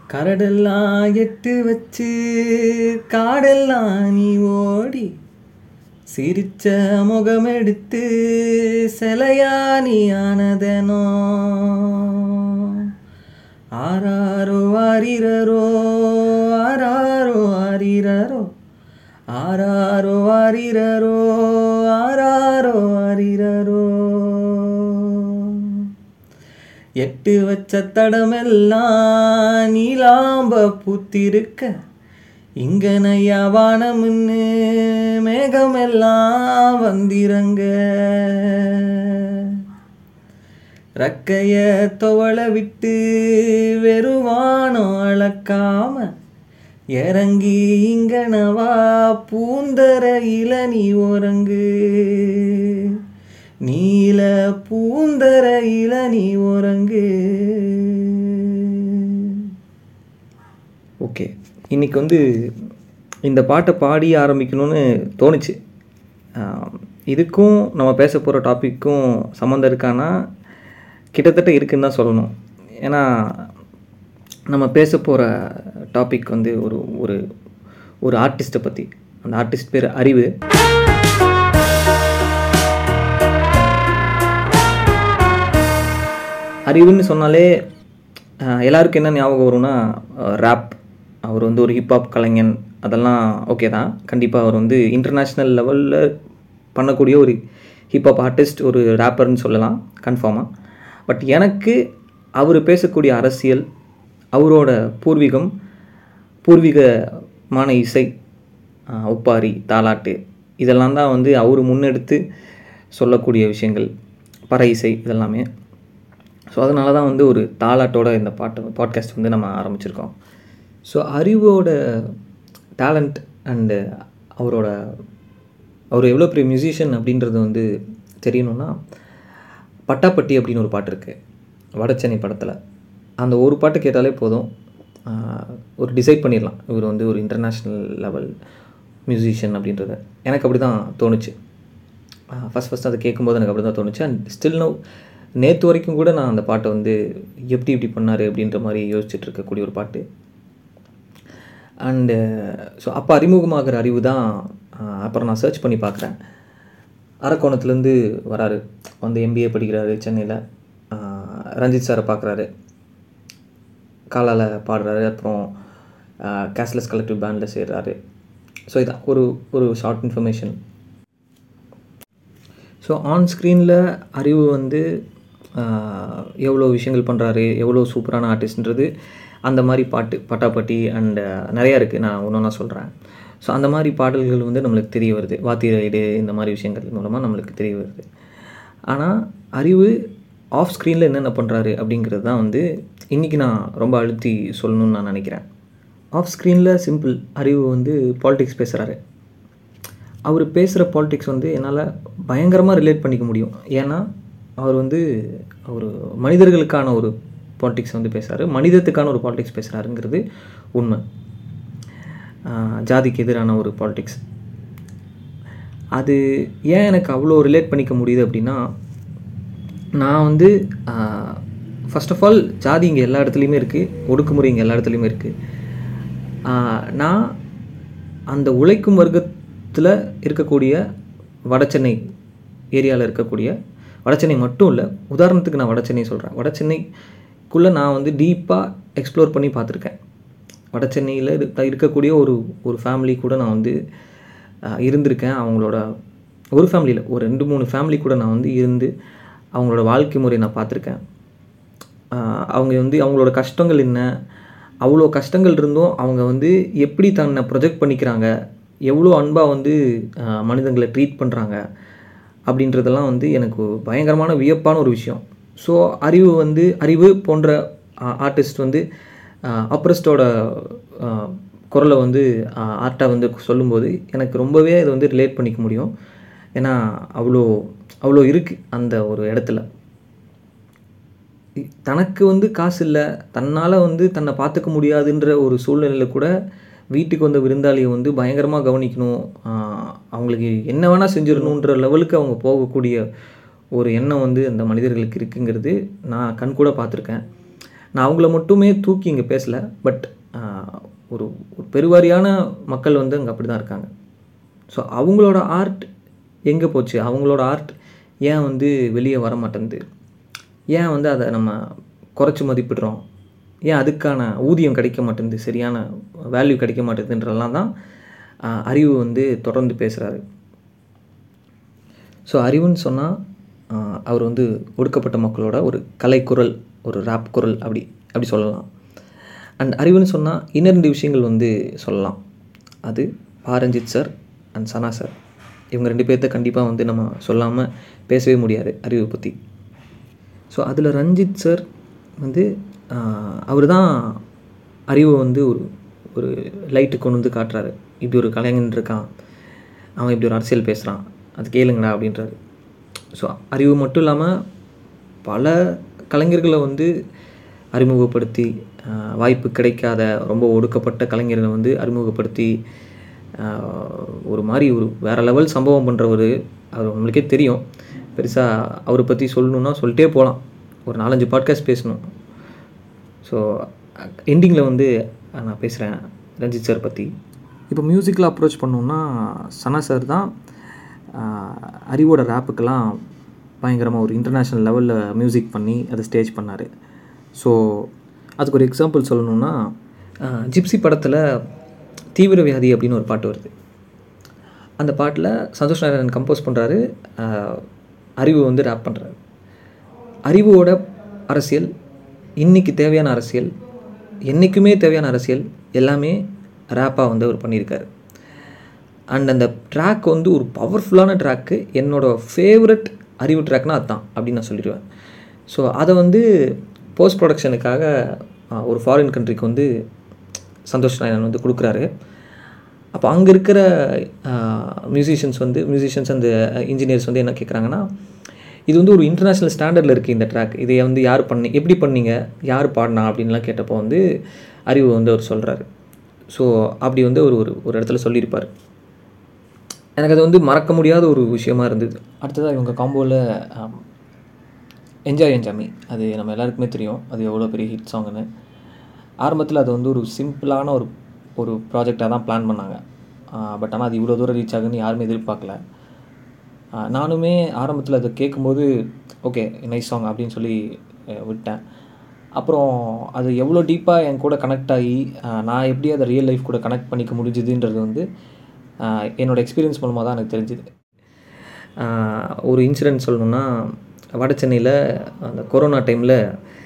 கரடெல்லாம் எட்டு வச்சு காடெல்லாம் நீ ஓடி சிரிச்ச முகமெடுத்து சிலையா நீ ஆனதனோ ஆராரோ ஆரிரரோ ஆராரோ ஆரிரரோ ஆராரோ ஆரிரரோ ஆராரோ ஆரிரரோ எட்டு வச்ச தடமெல்லாம் நீலாம்ப பூத்திருக்க இங்க நையா வானமுன்னு மேகமெல்லாம் வந்திரங்க ரக்கைய துவள விட்டு வெறுவானம் அளக்காம இறங்கி இங்கனவா பூந்தரையில நீ உறங்கு நீல பூந்தரையில நீ உறங்கு ஓகே இன்னைக்கு வந்து இந்த பாட்டை பாடி ஆரம்பிக்கணும்னு தோணுச்சு ஆம், இதுக்கும் நம்ம பேச போகிற டாப்பிக்கும் சம்மந்தம் இருக்கானா கிட்டத்தட்ட இருக்குன்னு தான் சொல்லணும் ஏன்னா நம்ம பேச போகிற டாபிக் வந்து ஒரு ஒரு ஒரு ஆர்டிஸ்ட்டை பற்றி அந்த ஆர்டிஸ்ட் பேர் அறிவு அறிவுன்னு சொன்னாலே அஹ், எல்லாருக்கும் என்ன ஞாபகம் வரும்னா ரேப் அவர் வந்து ஒரு ஹிப்ஹாப் கலைஞன் அதெல்லாம் ஓகே தான் கண்டிப்பாக அவர் வந்து இன்டர்நேஷ்னல் லெவலில் பண்ணக்கூடிய ஒரு ஹிப்ஹாப் ஆர்டிஸ்ட் ஒரு ரேப்பர்னு சொல்லலாம் கன்ஃபார்மாக பட் எனக்கு அவர் பேசக்கூடிய அரசியல் அவரோட பூர்வீகம் பூர்வீகமான இசை ஆஹ், ஒப்பாரி தாலாட்டு இதெல்லாம் தான் வந்து அவர் முன்னெடுத்து சொல்லக்கூடிய விஷயங்கள் பறை இசை இதெல்லாமே ஸோ அதனால தான் வந்து ஒரு தாலாட்டோட இந்த பாட்டு பாட்காஸ்ட் வந்து நம்ம ஆரம்பிச்சிருக்கோம் ஸோ அறிவோட டேலண்ட் அண்டு அவரோட அவர் எவ்வளோ பெரிய மியூசிஷியன் அப்படின்றது வந்து தெரியணும்னா பட்டாப்பட்டி அப்படின்னு ஒரு பாட்டு இருக்குது வடச்சென்னை படத்தில் அந்த ஒரு பாட்டு கேட்டாலே போதும் ஆஹ், ஒரு டிசைட் பண்ணிடலாம் இவர் வந்து ஒரு இன்டர்நேஷ்னல் லெவல் மியூசிஷியன் அப்படின்றத எனக்கு அப்படி தான் தோணுச்சு ஃபஸ்ட் ஃபஸ்ட் அதை கேட்கும்போது எனக்கு அப்படி தான் தோணுச்சு அண்ட் ஸ்டில் நோ நேற்று வரைக்கும் கூட நான் அந்த பாட்டை வந்து எப்படி இப்படி பண்ணார் அப்படின்ற மாதிரி யோசிச்சுட்டு இருக்கக்கூடிய ஒரு பாட்டு அண்டு ஸோ அப்போ அறிமுகமாகிற அறிவு தான் ஆஹ், அப்புறம் நான் சர்ச் பண்ணி பார்க்குறேன் அரக்கோணத்துலேருந்து வராரு வந்து எம்பிஏ படிக்கிறாரு சென்னையில் ரஞ்சித் சாரை பார்க்குறாரு காலால் பாடுறாரு அப்புறம் கேஷ்லெஸ் கலெக்டிவ் பேண்டில் சேர்றாரு ஸோ இதான் ஒரு ஒரு ஷார்ட் இன்ஃபர்மேஷன் ஸோ ஆன் ஸ்க்ரீனில் அறிவு வந்து ஆஹ், எவ்வளோ விஷயங்கள் பண்ணுறாரு எவ்வளோ சூப்பரான ஆர்டிஸ்ட்ன்றது அந்த மாதிரி பாட்டு பட்டாப்பட்டி அண்ட் நிறையா இருக்குது நான் ஒன்று ஒன்றா சொல்கிறேன் ஸோ அந்த மாதிரி பாடல்கள் வந்து நம்மளுக்கு தெரிய வருது வாத்தி ரைடு இந்த மாதிரி விஷயங்கள் மூலமாக நம்மளுக்கு தெரிய வருது ஆனால் அறிவு ஆஃப் ஸ்க்ரீனில் என்னென்ன பண்ணுறாரு அப்படிங்கிறது தான் வந்து இன்றைக்கி நான் ரொம்ப அழுத்தி சொல்லணும்னு நான் நினைக்கிறேன் ஆஃப் ஸ்க்ரீனில் சிம்பிள் அறிவு வந்து பாலிடிக்ஸ் பேசுகிறாரு அவர் பேசுகிற பாலிடிக்ஸ் வந்து என்னால் பயங்கரமாக ரிலேட் பண்ணிக்க முடியும் ஏன்னா அவர் வந்து ஒரு மனிதர்களுக்கான ஒரு பாலிடிக்ஸ் வந்து பேசுகிறாரு மனிதத்துக்கான ஒரு பாலிடிக்ஸ் பேசுகிறாருங்கிறது உண்மை ஆஹ் ஜாதிக்கு எதிரான ஒரு பாலிடிக்ஸ் அது ஏன் எனக்கு அவ்வளோ ரிலேட் பண்ணிக்க முடியுது அப்படின்னா நான் வந்து ஃபர்ஸ்ட் ஆஃப் ஆல் ஜாதி இங்கே எல்லா இடத்துலையுமே இருக்குது ஒடுக்குமுறை இங்கே எல்லா இடத்துலையுமே இருக்குது நான் அந்த உழைக்கும் வர்க்கத்தில் இருக்கக்கூடிய வடசென்னை ஏரியாவில் இருக்கக்கூடிய வடசென்னை மட்டும் இல்லை உதாரணத்துக்கு நான் வடசென்னை சொல்கிறேன் வடசென்னைக்குள்ளே நான் வந்து டீப்பாக எக்ஸ்ப்ளோர் பண்ணி பார்த்துருக்கேன் வடசென்னையில் இருக்க இருக்கக்கூடிய ஒரு ஒரு ஃபேமிலி கூட நான் வந்து ஆஹ், இருந்திருக்கேன் அவங்களோட ஒரு ஃபேமிலியில் ஒரு ரெண்டு மூணு ஃபேமிலி கூட நான் வந்து இருந்து அவங்களோட வாழ்க்கை முறையை நான் பார்த்துருக்கேன் ஆஹ், அவங்க வந்து அவங்களோட கஷ்டங்கள் என்ன அவ்வளோ கஷ்டங்கள் இருந்தும் அவங்க வந்து எப்படி தன்னை ப்ரொஜெக்ட் பண்ணிக்கிறாங்க எவ்வளோ அன்பாக வந்து ஆஹ், மனிதங்களை ட்ரீட் பண்ணுறாங்க அப்படின்றதெல்லாம் வந்து எனக்கு பயங்கரமான வியப்பான ஒரு விஷயம் ஸோ அறிவு வந்து அறிவு போன்ற ஆர்டிஸ்ட் வந்து அப்ரஸ்டோட குரலை வந்து ஆர்ட்டாக வந்து சொல்லும்போது எனக்கு ரொம்பவே அதை வந்து ரிலேட் பண்ணிக்க முடியும் ஏன்னா அவ்வளோ அவ்வளோ இருக்குது அந்த ஒரு இடத்துல தனக்கு வந்து காசு இல்லை தன்னால் வந்து தன்னை பார்த்துக்க முடியாதுன்ற ஒரு சூழ்நிலையில் கூட வீட்டுக்கு வந்த விருந்தாளியை வந்து பயங்கரமாக கவனிக்கணும் ஆஹ் அவங்களுக்கு என்ன வேணால் செஞ்சிடணுன்ற லெவலுக்கு அவங்க போகக்கூடிய ஒரு எண்ணம் வந்து அந்த மனிதர்களுக்கு இருக்குங்கிறது நான் கண்கூட பார்த்துருக்கேன் நான் அவங்கள மட்டுமே தூக்கி இங்கே பேசலை பட் ஒரு ஒரு பெருவாரியான மக்கள் வந்து அங்கே அப்படி தான் இருக்காங்க ஸோ அவங்களோட ஆர்ட் எங்கே போச்சு அவங்களோட ஆர்ட் ஏன் வந்து வெளியே வர மாட்டேங்குது ஏன் வந்து அதை நம்ம குறைச்சி மதிப்பிடுறோம் ஏன் அதுக்கான ஊதியம் கிடைக்க மாட்டேங்குது சரியான வேல்யூ கிடைக்க மாட்டேங்குதுன்றதெல்லாம் தான் ஆஹ், அறிவு வந்து தொடர்ந்து பேசுகிறாரு ஸோ அறிவுன்னு சொன்னால் அவர் வந்து ஒடுக்கப்பட்ட மக்களோட ஒரு கலைக்குரல் ஒரு ரேப் குரல் அப்படி அப்படி சொல்லலாம் அண்ட் அறிவுன்னு சொன்னால் இன்னும் ரெண்டு விஷயங்கள் வந்து சொல்லலாம் அது Pa Ranjith sir and Sana sir இவங்க ரெண்டு பேர்த்த கண்டிப்பாக வந்து நம்ம சொல்லாமல் பேசவே முடியாது அறிவை பற்றி ஸோ அதில் ரஞ்சித் சார் வந்து அவர் தான் அறிவை வந்து ஒரு ஒரு லைட்டு கொண்டு வந்து காட்டுறாரு இப்படி ஒரு கலைஞன் இருக்கான் அவன் இப்படி ஒரு அரசியல் பேசுகிறான் அது கேளுங்கடா அப்படின்றாரு ஸோ அறிவு மட்டும் இல்லாமல் பல கலைஞர்களை வந்து அறிமுகப்படுத்தி ஆஹ், வாய்ப்பு கிடைக்காத ரொம்ப ஒடுக்கப்பட்ட கலைஞர்களை வந்து அறிமுகப்படுத்தி ஆஹ், ஒரு மாதிரி ஒரு வேறு லெவல் சம்பவம் பண்ணுறவர் அவர் நம்மளுக்கே தெரியும் பெருசாக அவரை பற்றி சொல்லணுன்னா சொல்லிட்டே போகலாம் ஒரு நாலஞ்சு பாட்காஸ்ட் பேசணும் ஸோ எண்டிங்கில் வந்து அஹ், நான் பேசுகிறேன் ரஞ்சித் சார் பற்றி இப்போ மியூசிக்கில் அப்ரோச் பண்ணோம்னா சனா சார் தான் அஹ், அறிவோட ரேப்புக்கெல்லாம் பயங்கரமாக ஒரு இன்டர்நேஷ்னல் லெவலில் மியூசிக் பண்ணி அதை ஸ்டேஜ் பண்ணார் ஸோ அதுக்கு ஒரு எக்ஸாம்பிள் சொல்லணுன்னா அஹ், ஜிப்சி படத்தில் தீவிர வியாதி அப்படின்னு ஒரு பாட்டு வருது அந்த பாட்டில் சந்தோஷ் நாராயணன் கம்போஸ் பண்ணுறாரு அறிவு வந்து ரேப் பண்ணுறாரு அறிவோட அரசியல் இன்னைக்கு தேவையான அரசியல் என்றைக்குமே தேவையான அரசியல் எல்லாமே ரேப்பாக வந்து அவர் பண்ணியிருக்காரு அண்ட் அந்த ட்ராக் வந்து ஒரு பவர்ஃபுல்லான ட்ராக்கு என்னோடய ஃபேவரட் அறிவு ட்ராக்னா அதுதான் அப்படின்னு நான் சொல்லிடுவேன் ஸோ அதை வந்து போஸ்ட் ப்ரொடக்ஷனுக்காக ஒரு ஃபாரின் கண்ட்ரிக்கு வந்து சந்தோஷ் நாராயணன் வந்து கொடுக்குறாரு அப்போ அங்கே இருக்கிற மியூசிஷியன்ஸ் வந்து மியூசிஷியன்ஸ் அந்த இன்ஜினியர்ஸ் வந்து என்ன கேட்குறாங்கன்னா இது வந்து ஒரு இன்டர்நேஷ்னல் ஸ்டாண்டர்டில் இருக்குது இந்த ட்ராக் இதை வந்து யார் பண்ணி எப்படி பண்ணீங்க யார் பாடினா அப்படின்லாம் கேட்டப்போ வந்து அறிவு வந்து அவர் சொல்கிறாரு ஸோ அப்படி வந்து ஒரு ஒரு ஒரு இடத்துல சொல்லியிருப்பார் எனக்கு அது வந்து மறக்க முடியாத ஒரு விஷயமா இருந்தது அடுத்ததாக இவங்க காம்போவில் என்ஜாய் என்ஜாமி அது நம்ம எல்லாருக்குமே தெரியும் அது எவ்வளோ பெரிய ஹிட் சாங்குன்னு ஆரம்பத்தில் அது வந்து ஒரு சிம்பிளான ஒரு ஒரு ப்ராஜெக்டாக தான் பிளான் பண்ணாங்க பட் ஆனால் அது இவ்வளோ தூரம் ரீச் ஆகுன்னு யாருமே எதிர்பார்க்கல ஆஹ் நானுமே ஆரம்பத்தில் அதை கேட்கும்போது ஓகே நைஸ் சாங் அப்படின்னு சொல்லி அஹ் விட்டேன் அப்புறம் அது எவ்வளோ டீப்பாக என் கூட கனெக்ட் ஆகி ஆஹ் நான் எப்படி அதை ரியல் லைஃப் கூட கனெக்ட் பண்ணிக்க முடிஞ்சுதுன்றது வந்து ஆஹ் என்னோட எக்ஸ்பீரியன்ஸ் மூலமாக தான் எனக்கு தெரிஞ்சுது ஆஹ் ஒரு இன்சிடென்ட் சொல்லணுன்னா வட சென்னையில் அந்த கொரோனா டைமில்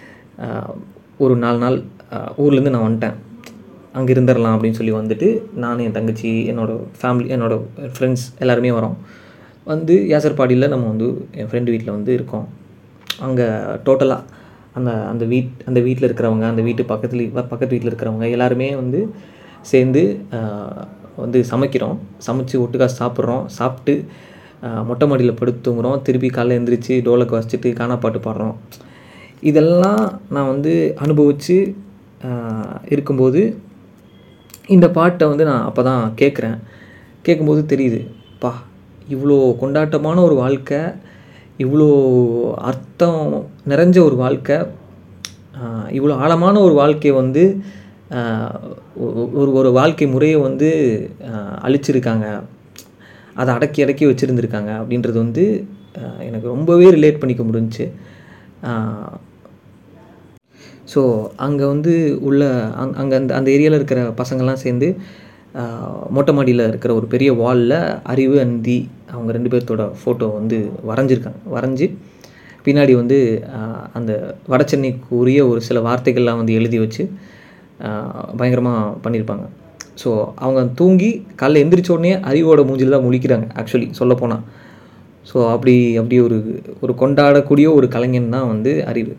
ஒரு நாலு நாள் ஆஹ் ஊர்லேருந்து நான் வந்துட்டேன் அங்கே இருந்துடலாம் அப்படின்னு சொல்லி வந்துட்டு நான் என் தங்கச்சி என்னோடய ஃபேமிலி என்னோடய ஃப்ரெண்ட்ஸ் எல்லாருமே வரோம் வந்து யாசர்பாடியில் நம்ம வந்து என் ஃப்ரெண்டு வீட்டில் வந்து இருக்கோம் அங்கே டோட்டலாக அந்த அந்த வீட் அந்த வீட்டில் இருக்கிறவங்க அந்த வீட்டு பக்கத்துல பக்கத்து வீட்டில் இருக்கிறவங்க எல்லாருமே வந்து சேர்ந்து ஆஹ், வந்து சமைக்கிறோம் சமைச்சு ஒட்டுக்கா சாப்பிட்றோம் சாப்பிட்டு ஆஹ், மொட்டை மாடியில் படுத்து தூங்குறோம் திருப்பி காலைல எந்திரிச்சு டோலக்கு வச்சுட்டு கானா பாட்டு பாடுறோம் இதெல்லாம் நான் வந்து அனுபவித்து இருக்கும்போது இந்த பாட்டை வந்து நான் அப்போ தான் கேட்குறேன் கேட்கும்போது தெரியுது பா இவ்வளோ கொண்டாட்டமான ஒரு வாழ்க்கை இவ்வளோ அர்த்தம் நிறைஞ்ச ஒரு வாழ்க்கை ஆஹ் இவ்வளோ ஆழமான ஒரு வாழ்க்கையை வந்து ஆஹ் ஒ- ஒரு ஒரு வாழ்க்கை முறையை வந்து ஆஹ் அழிச்சிருக்காங்க அதை அடக்கி அடக்கி வச்சுருந்துருக்காங்க அப்படின்றது வந்து ஆஹ் எனக்கு ரொம்பவே ரிலேட் பண்ணிக்க முடிஞ்சுச்சு ஸோ அங்கே வந்து உள்ள அங் அங்கே அந்த அந்த ஏரியாவில் இருக்கிற பசங்கள்லாம் சேர்ந்து ஆஹ், மொட்டை மாடியில் இருக்கிற ஒரு பெரிய வாலில் அறிவு அண்ட் தி அவங்க ரெண்டு பேர்த்தோட ஃபோட்டோ வந்து வரைஞ்சிருக்காங்க வரைஞ்சி பின்னாடி வந்து ஆஹ், அந்த வட சென்னைக்கு உரிய ஒரு சில வார்த்தைகள்லாம் வந்து எழுதி வச்சு பயங்கரமாக பண்ணியிருப்பாங்க ஸோ அவங்க தூங்கி காலைல எந்திரிச்ச உடனே அறிவோட மூஞ்சில் தான் முழிக்கிறாங்க ஆக்சுவலி சொல்லப்போனால் ஸோ அப்படி அப்படி ஒரு ஒரு கொண்டாடக்கூடிய ஒரு கலைஞன் தான் வந்து அறிவு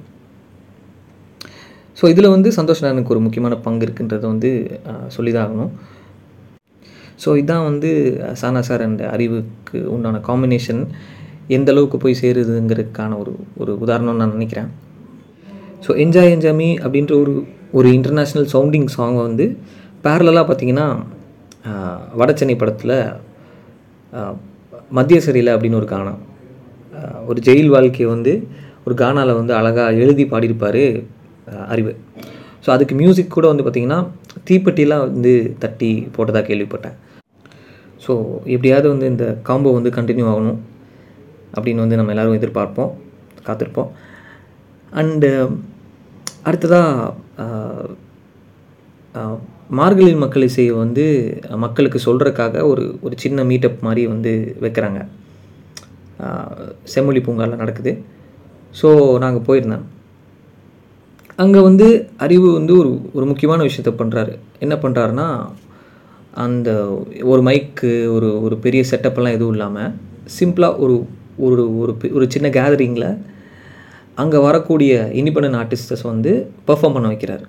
ஸோ இதில் வந்து சந்தோஷ் நாராயணுக்கு ஒரு முக்கியமான பங்கு இருக்குன்றதை வந்து சொல்லி தான் ஆகணும் ஸோ இதான் வந்து அஹ், சானா சார் அண்ட் அறிவுக்கு உண்டான காம்பினேஷன் எந்த அளவுக்கு போய் சேருதுங்கிறதுக்கான ஒரு ஒரு உதாரணம் நான் நினைக்கிறேன் ஸோ என்ஜாய் என்ஜாமி அப்படின்ற ஒரு ஒரு இன்டர்நேஷ்னல் சவுண்டிங் சாங்கை வந்து பேரலாக பார்த்தீங்கன்னா ஆஹ், வட சென்னை படத்தில் ஆஹ், மத்திய சிறையில் அப்படின்னு ஒரு கானா ஆஹ், ஒரு ஜெயில் வாழ்க்கையை வந்து ஒரு கானாவில் வந்து அழகாக எழுதி பாடியிருப்பார் அஹ், அறிவு ஸோ அதுக்கு மியூசிக் கூட வந்து பார்த்திங்கன்னா தீப்பெட்டிலாம் வந்து தட்டி போட்டதாக கேள்விப்பட்டேன் ஸோ எப்படியாவது வந்து இந்த காம்போ வந்து கண்டினியூ ஆகணும் அப்படின்னு வந்து நம்ம எல்லோரும் எதிர்பார்ப்போம் காத்திருப்போம் அண்டு அடுத்ததாக மார்கழி மக்கள் இசையை வந்து மக்களுக்கு சொல்கிறதுக்காக ஒரு ஒரு சின்ன மீட்டப் மாதிரி வந்து வைக்கிறாங்க ஆஹ் செம்மொழி பூங்காவில் நடக்குது ஸோ நாங்கள் போயிருந்தேன் அங்கே வந்து அறிவு வந்து ஒரு ஒரு முக்கியமான விஷயத்த பண்ணுறாரு என்ன பண்ணுறாருன்னா அந்த ஒரு மைக்கு ஒரு ஒரு பெரிய செட்டப்பெல்லாம் எதுவும் இல்லாமல் சிம்பிளாக ஒரு ஒரு ஒரு பெ- ஒரு சின்ன கேதரிங்கில் அங்கே வரக்கூடிய இண்டிபெண்டன்ட் ஆர்டிஸ்டஸ் வந்து பெர்ஃபார்ம் பண்ண வைக்கிறாரு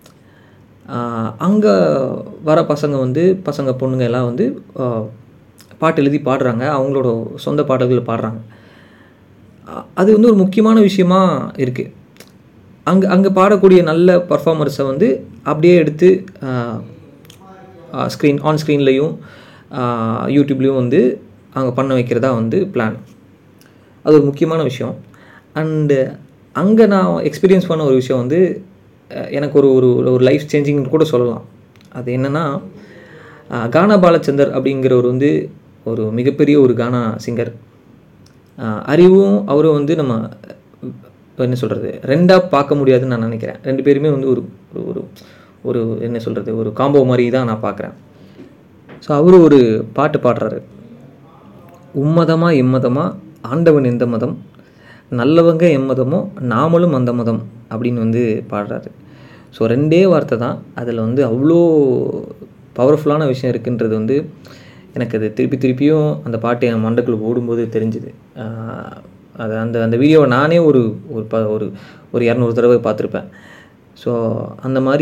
அங்கே வர பசங்க வந்து பசங்க பொண்ணுங்க எல்லாம் வந்து ஆஹ், பாட்டு எழுதி பாடுறாங்க அவங்களோட சொந்த பாடல்களை பாடுறாங்க அ- அது வந்து ஒரு முக்கியமான விஷயமா இருக்குது அங்கே அங்கே பாடக்கூடிய நல்ல பர்ஃபார்மர்ஸை வந்து அப்படியே எடுத்து ஸ்க்ரீன் ஆன் ஸ்க்ரீன்லேயும் யூடியூப்லேயும் வந்து அங்கே பண்ண வைக்கிறதா வந்து பிளான் அது ஒரு முக்கியமான விஷயம் அண்டு அங்கே நான் எக்ஸ்பீரியன்ஸ் பண்ண ஒரு விஷயம் வந்து அஹ், எனக்கு ஒரு ஒரு ஒரு லைஃப் சேஞ்சிங்னு கூட சொல்லலாம் அது என்னென்னா கானா பாலச்சந்தர் அப்படிங்கிறவர் வந்து ஒரு மிகப்பெரிய ஒரு கானா சிங்கர் அறிவும் அவரும் வந்து நம்ம அஹ், என்ன சொல்கிறது ரெண்டாக பார்க்க முடியாதுன்னு நான் நினைக்கிறேன் ரெண்டு பேருமே வந்து ஒரு ஒரு ஒரு ஒரு என்ன சொல்கிறது ஒரு காம்போ மாதிரி தான் நான் பார்க்குறேன் ஸோ அவர் ஒரு பாட்டு பாடுறாரு உம்மதமா இம்மதமா ஆண்டவன் எந்த மதம் நல்லவங்க எம்மதமோ நாமளும் அந்த மதம் அப்படின்னு வந்து பாடுறாரு ஸோ ரெண்டே வார்த்தை தான் அதில் வந்து அவ்வளோ பவர்ஃபுல்லான விஷயம் இருக்குன்றது வந்து எனக்கு அது திருப்பி திருப்பியும் அந்த பாட்டு என் மண்டக்குள்ள ஓடும்போது தெரிஞ்சுது ஆஹ் அது அந்த அந்த வீடியோவை நானே ஒரு ஒரு ப ஒரு ஒரு இரநூறு தடவை பார்த்துருப்பேன் ஸோ அந்த மாதிரி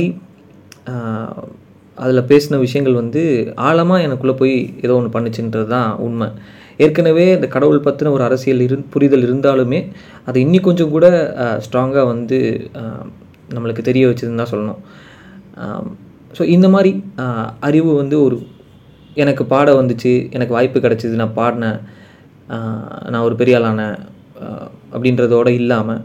அதில் பேசின விஷயங்கள் வந்து ஆழமாக எனக்குள்ளே போய் ஏதோ ஒன்று பண்ணுச்சுன்றது தான் உண்மை ஏற்கனவே இந்த கடவுள் பற்றின ஒரு அரசியல் இரு புரிதல் இருந்தாலுமே அதை இன்னி கொஞ்சம் கூட ஸ்ட்ராங்காக வந்து ஆஹ், நம்மளுக்கு தெரிய வச்சதுன்னு தான் சொல்லணும் ஸோ இந்த மாதிரி ஆஹ், அறிவு வந்து ஒரு எனக்கு பாட வந்துச்சு எனக்கு வாய்ப்பு கிடச்சிது நான் பாடினேன் ஆஹ், நான் ஒரு பெரிய ஆளானேன் ஆஹ், அப்படின்றதோட இல்லாமல்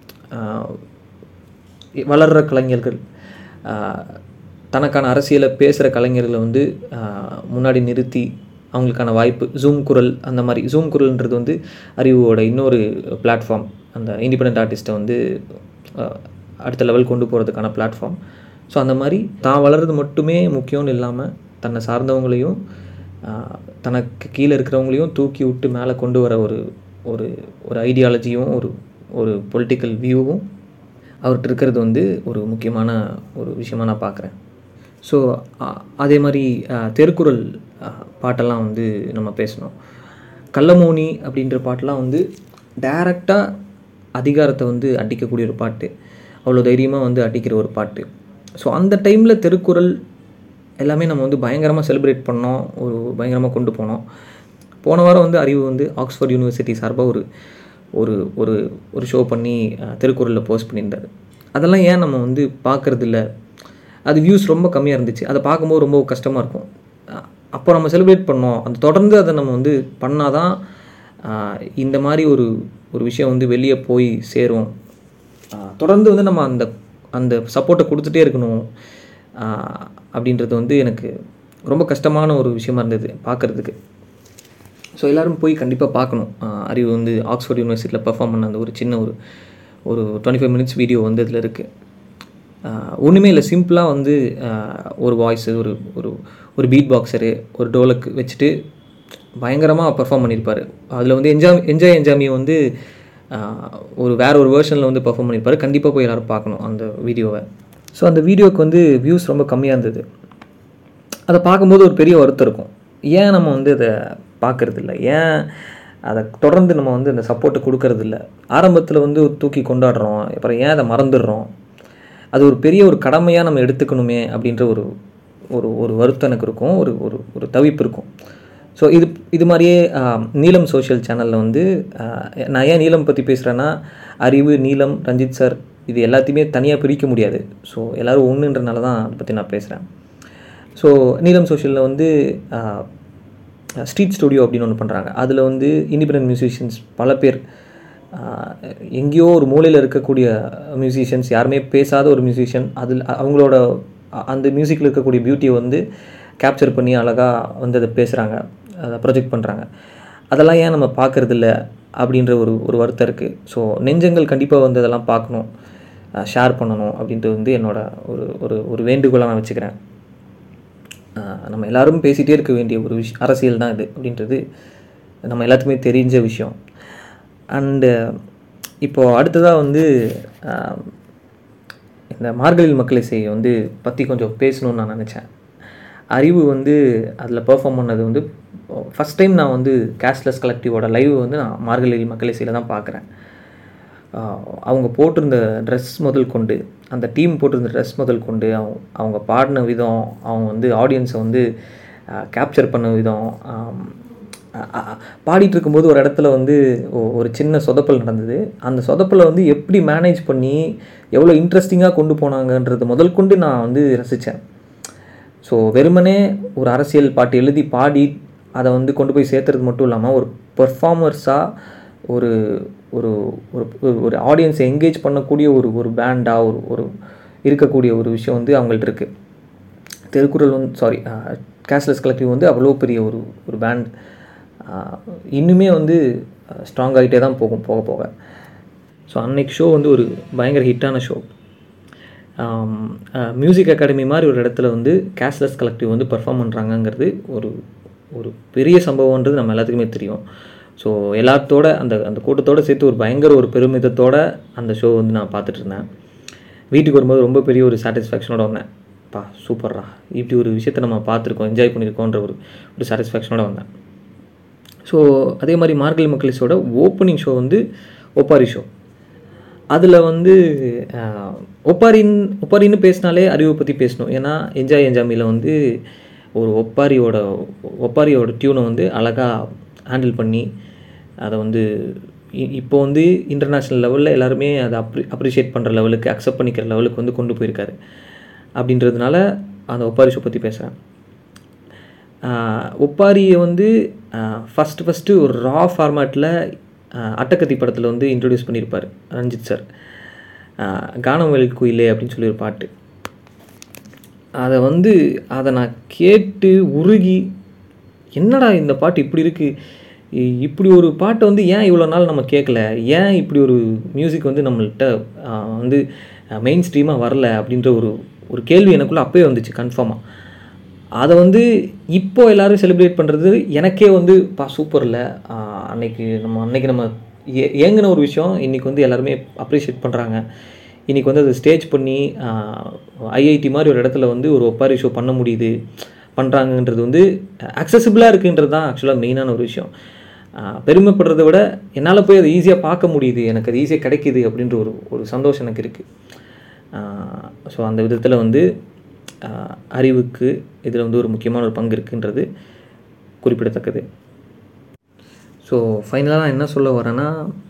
வளர்கிற கலைஞர்கள் ஆஹ், தனக்கான அரசியலை பேசுகிற கலைஞர்களை வந்து ஆஹ், முன்னாடி நிறுத்தி அவங்களுக்கான வாய்ப்பு ஜூம் குரல் அந்த மாதிரி ஜூம் குரல்ன்றது வந்து அறிவோட இன்னொரு பிளாட்ஃபார்ம் அந்த இண்டிபெண்ட் ஆர்டிஸ்ட்டை வந்து ஆஹ், அடுத்த லெவல் கொண்டு போகிறதுக்கான பிளாட்ஃபார்ம் ஸோ அந்த மாதிரி தான் வளர்றது மட்டுமே முக்கியம்னு இல்லாமல் தன்னை சார்ந்தவங்களையும் ஆஹ், தனக்கு கீழே இருக்கிறவங்களையும் தூக்கி விட்டு மேலே கொண்டு வர ஒரு ஒரு ஒரு ஐடியாலஜியும் ஒரு ஒரு பொலிட்டிக்கல் வியூவும் அவர்கிட்ட இருக்கிறது வந்து ஒரு முக்கியமான ஒரு விஷயமா நான் பார்க்குறேன் ஸோ அதே மாதிரி அஹ், திருக்குறள் அஹ், பாட்டெல்லாம் வந்து நம்ம பேசணும் கள்ளமோனி அப்படின்ற பாட்டெலாம் வந்து டைரக்டாக அதிகாரத்தை வந்து அடிக்கக்கூடிய ஒரு பாட்டு அவ்வளோ தைரியமாக வந்து அடிக்கிற ஒரு பாட்டு ஸோ அந்த டைமில் திருக்குறள் எல்லாமே நம்ம வந்து பயங்கரமாக செலிப்ரேட் பண்ணோம் ஒரு பயங்கரமாக கொண்டு போனோம் போன வாரம் வந்து அறிவு வந்து ஆக்ஸ்ஃபோர்ட் யூனிவர்சிட்டி சார்பாக ஒரு ஒரு ஒரு ஒரு ஷோ பண்ணி அஹ், திருக்குறளில் போஸ்ட் பண்ணியிருந்தார் அதெல்லாம் ஏன் நம்ம வந்து பார்க்கறது இல்ல அது வியூஸ் ரொம்ப கம்மியாக இருந்துச்சு அதை பார்க்கும்போது ரொம்ப கஷ்டமாக இருக்கும் அஹ், அப்போ நம்ம செலிப்ரேட் பண்ணோம் அந்த தொடர்ந்து அதை நம்ம வந்து பண்ணாதான் அஹ், இந்த மாதிரி ஒரு ஒரு விஷயம் வந்து வெளியே போய் சேரும் அஹ், தொடர்ந்து வந்து நம்ம அந்த அந்த சப்போர்ட்டை கொடுத்துட்டே இருக்கணும் அஹ், அப்படின்றது வந்து எனக்கு ரொம்ப கஷ்டமான ஒரு விஷயமா இருந்தது பார்க்குறதுக்கு ஸோ எல்லோரும் போய் கண்டிப்பாக பார்க்கணும் ஆஹ் அறிவு வந்து ஆக்ஸ்ஃபோர்ட் யூனிவர்சிட்டியில் பெர்ஃபார்ம் பண்ண அந்த ஒரு சின்ன ஒரு ஒரு டுவெண்ட்டி ஃபைவ் மினிட்ஸ் வீடியோ வந்து அதில் இருக்குது ஒன்றுமே இல்லை சிம்பிளாக வந்து ஆஹ் ஒரு வாய்ஸு ஒரு ஒரு ஒரு பீட் பாக்ஸரு ஒரு டோலக் வச்சுட்டு பயங்கரமாக பெர்ஃபார்ம் பண்ணியிருப்பார் அதில் வந்து என்ஜாய் என்ஜாய் என்ஜாமியை வந்து ஆஹ் ஒரு வேற ஒரு வேர்ஷனில் வந்து பெர்ஃபார்ம் பண்ணியிருப்பார் கண்டிப்பாக போய் எல்லோரும் பார்க்கணும் அந்த வீடியோவை ஸோ அந்த வீடியோவுக்கு வந்து வியூஸ் ரொம்ப கம்மியாக இருந்தது அதை பார்க்கும்போது ஒரு பெரிய வருத்தம் இருக்கும் ஏன் நம்ம வந்து அதை பார்க்கறது இல்ல ஏன் அதை தொடர்ந்து நம்ம வந்து அந்த சப்போர்ட்டை கொடுக்கறது இல்ல ஆரம்பத்தில் வந்து தூக்கி கொண்டாடுறோம் அப்புறம் ஏன் அதை மறந்துடுறோம் அது ஒரு பெரிய ஒரு கடமையாக நம்ம எடுத்துக்கணுமே அப்படின்ற ஒரு ஒரு ஒரு வருத்தம் எனக்கு இருக்கும் ஒரு ஒரு ஒரு தவிப்பு இருக்கும் ஸோ இது இது மாதிரியே ஆஹ், நீலம் சோஷியல் சேனலில் வந்து ஆஹ், நான் ஏன் நீலம் பற்றி பேசுகிறேன்னா அறிவு நீலம் ரஞ்சித் சார் இது எல்லாத்தையுமே தனியாக பிரிக்க முடியாது ஸோ எல்லோரும் ஒன்றுன்றனால தான் அதை பற்றி நான் பேசுகிறேன் ஸோ நீலம் சோஷியலில் வந்து ஸ்ட்ரீட் ஸ்டுடியோ அப்படின்னு ஒன்று பண்ணுறாங்க அதில் வந்து இண்டிபெண்டன்ட் மியூசிஷியன்ஸ் பல பேர் ஆஹ் எங்கேயோ ஒரு மூலையில் இருக்கக்கூடிய மியூசிஷியன்ஸ் யாருமே பேசாத ஒரு மியூசிஷியன் அதில் அவங்களோட அ- அந்த மியூசிக்கில் இருக்கக்கூடிய பியூட்டியை வந்து கேப்சர் பண்ணி அழகாக வந்து அதை பேசுகிறாங்க அதை ப்ரொஜெக்ட் பண்ணுறாங்க அதெல்லாம் ஏன் நம்ம பார்க்கறது இல்ல அப்படின்ற ஒரு ஒரு வருத்தம் இருக்குது ஸோ நெஞ்சங்கள் கண்டிப்பாக வந்து அதெல்லாம் பார்க்கணும் ஷேர் பண்ணணும் அப்படின்றது வந்து என்னோட ஒரு ஒரு ஒரு வேண்டுகோளாக நான் வச்சுக்கிறேன் ஆஹ் நம்ம எல்லாரும் பேசிகிட்டே இருக்க வேண்டிய ஒரு விஷயம் அரசியல் தான் இது அப்படின்றது நம்ம எல்லாத்துக்குமே தெரிஞ்ச விஷயம் அண்டு இப்போது அடுத்ததாக வந்து ஆஹ் இந்த மார்கழியில் மக்களை செய்ய வந்து பற்றி கொஞ்சம் பேசணும்னு நான் நினச்சேன் அறிவு வந்து அதில் பெர்ஃபார்ம் பண்ணது வந்து ஃபஸ்ட் டைம் நான் வந்து கேஷ்லெஸ் கலெக்டிவோட லைவ் வந்து நான் மார்கழியில் மக்களை செய்யல தான் பார்க்குறேன் அவங்க போட்டிருந்த ட்ரெஸ் முதல் கொண்டு அந்த டீம் போட்டிருந்த ட்ரெஸ் முதல் கொண்டு அவங்க அவங்க பாடின விதம் அவங்க வந்து ஆடியன்ஸை வந்து கேப்சர் பண்ண விதம் ஆம், அ- அ- பாடிட்டு இருக்கும்போது ஒரு இடத்துல வந்து ஒ- ஒரு சின்ன சொதப்பல் நடந்தது அந்த சொதப்பலை வந்து எப்படி மேனேஜ் பண்ணி எவ்வளோ இன்ட்ரெஸ்டிங்காக கொண்டு போனாங்கன்றது முதல் கொண்டு நான் வந்து ரசித்தேன் ஸோ வெறுமனே ஒரு அரசியல் பாட்டு எழுதி பாடி அதை வந்து கொண்டு போய் சேர்த்துறது மட்டும் இல்லாமல் ஒரு பெர்ஃபார்மர்ஸாக ஒரு ஒரு ஒரு ஒரு- ஒரு ஆடியன்ஸை என்கேஜ் பண்ணக்கூடிய ஒரு ஒரு பேண்டாக ஒரு ஒரு இருக்கக்கூடிய ஒரு விஷயம் வந்து அவங்கள்ட்ட இருக்குது திருக்குறள் வந்து சாரி கேஷ்லெஸ் கலெக்டிவ் வந்து அவ்வளோ பெரிய ஒரு ஒரு பேண்ட் இன்னுமே வந்து ஸ்ட்ராங் ஆகிட்டே தான் போகும் போக போக ஸோ அன்னைக்கு ஷோ வந்து ஒரு பயங்கர ஹிட்டான ஷோ மியூசிக் அகாடமி மாதிரி ஒரு இடத்துல வந்து கேஷ்லெஸ் கலெக்டிவ் வந்து பெர்ஃபார்ம் பண்ணுறாங்கங்கிறது ஒரு ஒரு பெரிய சம்பவம்ன்றது நம்ம எல்லாத்துக்குமே தெரியும் ஸோ எல்லாத்தோட அந்த அந்த கூட்டத்தோட சேர்த்து ஒரு பயங்கர ஒரு பெருமிதத்தோட அந்த ஷோ வந்து நான் பார்த்துட்டு இருந்தேன் வீட்டுக்கு வரும்போது ரொம்ப பெரிய ஒரு சாட்டிஸ்ஃபேக்ஷனோட வந்தேன் பா சூப்பர்ரா இப்படி ஒரு விஷயத்தை நம்ம பார்த்துருக்கோம் என்ஜாய் பண்ணியிருக்கோன்ற ஒரு ஒரு சாட்டிஸ்ஃபேக்ஷனோட வந்தேன் ஸோ அதே மாதிரி மார்கழி மக்களிஸோட ஓப்பனிங் ஷோ வந்து ஒப்பாரி ஷோ அதில் வந்து ஆஹ், ஒப்பாரின் ஒப்பாரின்னு பேசினாலே அறிவை பற்றி பேசணும் ஏன்னா என்ஜாய் என்ஜாமியில் வந்து ஒரு ஒப்பாரியோட ஒப்பாரியோட டியூனை வந்து அழகாக ஹேண்டில் பண்ணி அதை வந்து இ- இப்போ வந்து இன்டர்நேஷ்னல் லெவலில் எல்லாருமே அதை அப்ரி அப்ரிஷியேட் பண்ணுற லெவலுக்கு அக்செப்ட் பண்ணிக்கிற லெவலுக்கு வந்து கொண்டு போயிருக்காரு அப்படின்றதுனால அந்த ஒப்பாரி ஷோ பற்றி பேசுகிறேன் ஒப்பாரியை வந்து ஃபஸ்ட்டு ஃபஸ்ட்டு ஒரு ரா ஃபார்மேட்டில் அட்டக்கத்தி படத்தில் வந்து இன்ட்ரடியூஸ் பண்ணியிருப்பார் ரஞ்சித் சார் கானவெளி குயிலே அப்படின்னு சொல்லி ஒரு பாட்டு அதை வந்து அதை நான் கேட்டு உருகி என்னடா இந்த பாட்டு இப்படி இருக்குது இப்படி ஒரு பாட்டை வந்து ஏன் இவ்வளோ நாள் நம்ம கேட்கல ஏன் இப்படி ஒரு மியூசிக் வந்து நம்மள்கிட்ட ஆஹ், வந்து மெயின் ஸ்ட்ரீமாக வரல அப்படின்ற ஒரு ஒரு கேள்வி எனக்குள்ளே அப்போயே வந்துச்சு கன்ஃபார்மாக அதை வந்து இப்போ எல்லாரும் செலிப்ரேட் பண்ணுறது எனக்கே வந்து பா சூப்பரில் அன்னைக்கு நம்ம அன்னைக்கு நம்ம ஏ ஏங்கின ஒரு விஷயம் இன்றைக்கி வந்து எல்லாருமே அப்ரிஷியேட் பண்ணுறாங்க இன்றைக்கி வந்து அதை ஸ்டேஜ் பண்ணி ஐஐடி மாதிரி ஒரு இடத்துல வந்து ஒரு ஒப்பாரி ஷோ பண்ண முடியுது பண்ணுறாங்கன்றது வந்து அக்சசிபிளாக இருக்குன்றது தான் ஆக்சுவலாக மெயினான ஒரு விஷயம் ஆஹ் பெருமைப்படுறதை விட என்னால் போய் அதை ஈஸியாக பார்க்க முடியுது எனக்கு அது ஈஸியாக கிடைக்குது அப்படின்ற ஒரு ஒரு சந்தோஷம் எனக்கு இருக்குது ஸோ அந்த விதத்தில் வந்து ஆஹ் அறிவுக்கு இதில் வந்து ஒரு முக்கியமான ஒரு பங்கு இருக்குன்றது குறிப்பிடத்தக்கது ஸோ ஃபைனலாக நான் என்ன சொல்ல வரேன்னா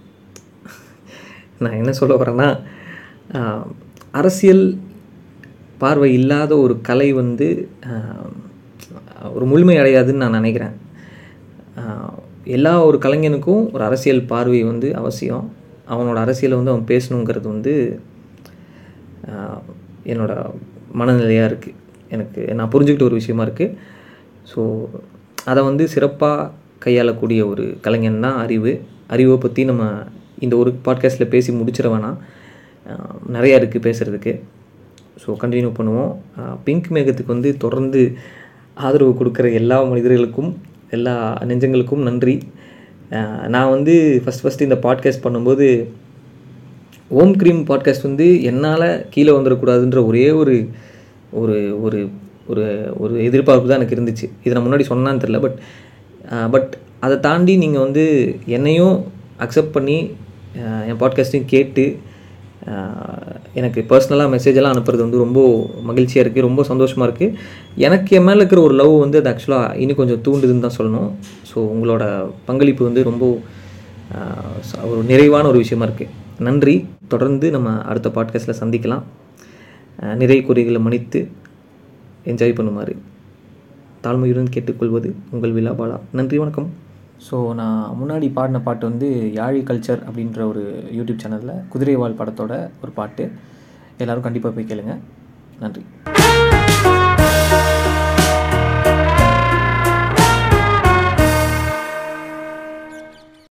நான் என்ன சொல்ல வரேன்னா ஆஹ் அரசியல் பார்வை இல்லாத ஒரு கலை வந்து ஆஹ் ஒரு முழுமை அடையாதுன்னு நான் நினைக்கிறேன் ஆஹ் எல்லா ஒரு கலைஞனுக்கும் ஒரு அரசியல் பார்வை வந்து அவசியம் அவனோட அரசியலை வந்து அவன் பேசணுங்கிறது வந்து ஆஹ் என்னோட மனநிலையாக இருக்குது எனக்கு நான் புரிஞ்சுக்கிட்ட ஒரு விஷயமா இருக்குது ஸோ அதை வந்து சிறப்பாக கையாளக்கூடிய ஒரு கலைஞன் தான் அறிவு அறிவை பற்றி நம்ம இந்த ஒரு பாட்காஸ்ட்டில் பேசி முடிச்சிட வேணாம் ஆஹ் நிறையா இருக்குது பேசுகிறதுக்கு ஸோ கண்டினியூ பண்ணுவோம் ஆஹ் பிங்க் மேகத்துக்கு வந்து தொடர்ந்து ஆதரவு கொடுக்குற எல்லா மனிதர்களுக்கும் எல்லா நெஞ்சங்களுக்கும் நன்றி ஆஹ் நான் வந்து ஃபஸ்ட் ஃபஸ்ட்டு இந்த பாட்காஸ்ட் பண்ணும்போது ஓம் க்ரீம் பாட்காஸ்ட் வந்து என்னால் கீழே வந்துடக்கூடாதுன்ற ஒரே ஒரு ஒரு ஒரு ஒரு ஒரு எதிர்பார்ப்பு தான் எனக்கு இருந்துச்சு இதை நான் முன்னாடி சொன்னான்னு தெரில பட் பட் அதை தாண்டி நீங்கள் வந்து என்னையும் அக்செப்ட் பண்ணி ஆஹ் என் பாட்காஸ்ட்டையும் கேட்டு ஆஹ் எனக்கு பர்சனலாக மெசேஜ் எல்லாம் அனுப்புறது வந்து ரொம்ப மகிழ்ச்சியாக இருக்குது ரொம்ப சந்தோஷமாக இருக்குது எனக்கு என் மேலே இருக்கிற ஒரு லவ் வந்து அது ஆக்சுவலாக இன்னும் கொஞ்சம் தூண்டுதுன்னு தான் சொல்லணும் ஸோ உங்களோட பங்களிப்பு வந்து ரொம்ப ஆஹ் ச- ஒரு நிறைவான ஒரு விஷயமா இருக்குது நன்றி தொடர்ந்து நம்ம அடுத்த பாட்காஸ்ட்டில் சந்திக்கலாம் ஆஹ் நிறை குறைகளை மன்னித்து என்ஜாய் பண்ணுமாறு தாழ்மையுடன் கேட்டுக்கொள்வது உங்கள் விழா பாலா நன்றி வணக்கம் ஸோ நான் முன்னாடி பாடின பாட்டு வந்து யாழி கல்ச்சர் அப்படின்ற ஒரு யூடியூப் சேனலில் குதிரைவால் படத்தோட ஒரு பாட்டு எல்லோரும் கண்டிப்பாக போய் கேளுங்க நன்றி